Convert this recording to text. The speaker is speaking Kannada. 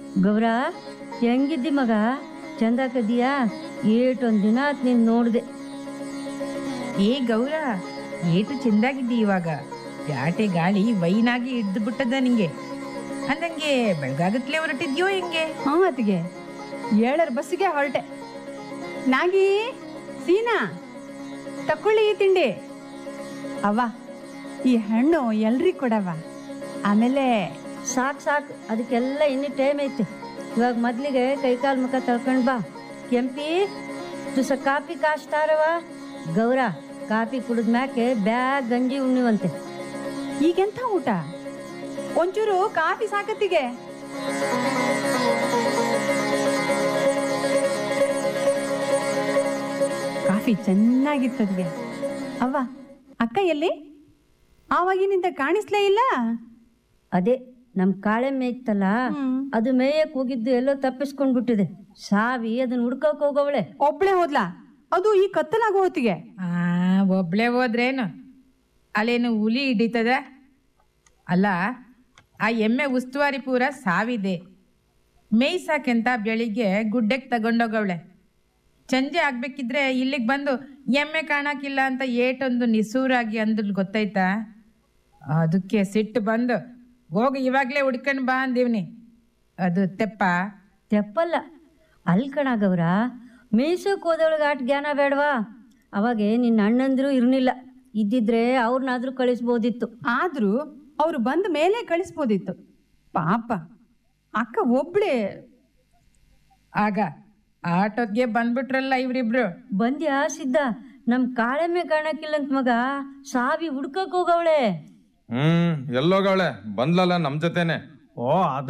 ಗೌರ ಹೆಂಗಿದ್ದಿ ಮಗ ಚಂದಾಕದಿಯಾ ಏಟೊಂದ್ ದಿನ ಆತ್ ನೀನ್ ನೋಡ್ದೆ ಏ ಗೌರ ಏಟು ಚೆಂದಾಗಿದ್ದಿ ಇವಾಗ ಪ್ಯಾಟೆ ಗಾಳಿ ವೈನಾಗಿ ಹಿಡ್ದು ಬಿಟ್ಟದ ನಿಂಗೆ ಅಂದಂಗೆ ಬೆಳಗಾಗತ್ಲೆ ಹೊರಟಿದ್ಯೋ ಹೆಂಗೆ ಹಾ ಅತ್ತಿಗೆ ಏಳರ ಬಸ್ಸಿಗೆ ಹೊರಟೆ ನಾಗಿ ಸೀನಾ ತಕೊಳ್ಳಿ ಈ ತಿಂಡಿ ಅವ್ವ ಈ ಹಣ್ಣು ಎಲ್ರಿಗ್ ಕೊಡವ ಆಮೇಲೆ ಸಾಕ್ ಸಾಕ್ ಅದಕ್ಕೆಲ್ಲ ಇನ್ನೂ ಟೈಮ್ ಐತಿ ಇವಾಗ ಮೊದ್ಲಿಗೆ ಕೈಕಾಲ್ ಮುಖ ತೊಳ್ಕೊಂಡ್ ಬಾ ಕೆಂಪಿ ತುಸ ಕಾಫಿ ಕಾಸ್ತಾರವ ಗೌರ ಕಾಫಿ ಕುಡಿದ ಮ್ಯಾಕೆ ಬ್ಯಾಗ್ ಗಂಜಿ ಉಣ್ಣಿವಂತೆ ಈಗೆಂಥ ಊಟ ಒಂಚೂರು ಕಾಫಿ ಸಾಕತ್ತಿಗೆ ಕಾಫಿ ಚೆನ್ನಾಗಿತ್ತದ್ಗೆ ಅವ್ವ ಅಕ್ಕ ಎಲ್ಲಿ ಆವಾಗಿನಿಂದ ಕಾಣಿಸ್ಲೇ ಇಲ್ಲ ಅದೇ ನಮ್ ಕಾಳೆ ಮೇಯ್ತಲ್ಲ ಅದು ಮೇಯಕ್ ಹೋಗಿದ್ದು ಎಲ್ಲೋ ತಪ್ಪಿಸ್ಕೊಂಡ್ಬಿಟ್ಟಿದೆ ಸಾವಿ ಅದನ್ನ ಹುಡ್ಕಕ್ ಹೋಗವಳೆ ಒಬ್ಳೆ ಹೋದ್ಲಾ ಅದು ಈ ಕತ್ತಲಾಗೋ ಹೊತ್ತಿಗೆ ಆ ಒಬ್ಳೆ ಹೋದ್ರೇನು ಅಲ್ಲೇನು ಹುಲಿ ಹಿಡಿತದ ಅಲ್ಲ ಆ ಎಮ್ಮೆ ಉಸ್ತುವಾರಿ ಪೂರ ಸಾವಿದೆ ಮೇಯ್ಸಾಕೆಂತ ಬೆಳಿಗ್ಗೆ ಗುಡ್ಡೆಗೆ ತಗೊಂಡೋಗವಳೆ ಸಂಜೆ ಆಗ್ಬೇಕಿದ್ರೆ ಇಲ್ಲಿಗೆ ಬಂದು ಎಮ್ಮೆ ಕಾಣಕ್ಕಿಲ್ಲ ಅಂತ ಏಟೊಂದು ನಿಸೂರಾಗಿ ಅಂದ್ರಲ್ಲಿ ಗೊತ್ತಾಯ್ತಾ ಅದಕ್ಕೆ ಸಿಟ್ಟು ಬಂದು ಹೋಗಿ ಇವಾಗಲೇ ಹುಡ್ಕೊಂಡು ಬಾ ಅಂದಿವ್ನಿ ಅದು ತೆಪ್ಪ ತೆಪ್ಪಲ್ಲ ಅಲ್ಲಿ ಕಣ ಗೌರ ಮೇಯ್ಸೋಕ್ ಹೋದೊಳಗೆ ಆಟ ಜ್ಞಾನ ಬೇಡವಾ ಅವಾಗೆ ನಿನ್ನ ಅಣ್ಣಂದ್ರು ಇರ್ನಿಲ್ಲ ಇದ್ದಿದ್ರೆ ಅವ್ರನ್ನಾದ್ರೂ ಕಳಿಸ್ಬೋದಿತ್ತು ಆದ್ರೂ ಅವ್ರು ಬಂದ ಮೇಲೆ ಕಳಿಸ್ಬೋದಿತ್ತು ಪಾಪ ಅಕ್ಕ ಒಬ್ಳೆ ಆಗ ಆಟೋದ್ಗೆ ಬಂದ್ಬಿಟ್ರಲ್ಲ ಇವರಿಬ್ರು ಬಂದ್ಯಾ ಸಿದ್ಧ ನಮ್ ಕಾಳೆಮೆ ಕಾಣಕ್ಕಿಲ್ಲಂತ ಮಗ ಸಾವಿ ಹುಡ್ಕಕ್ ಹೋಗವಳೆ ಹ್ಮ್ ಎಲ್ಲೋಗವಳೆ ಬಂದ್ಲಲ್ಲ ನಮ್ ಜೊತೆನೆ ಓ ಅದು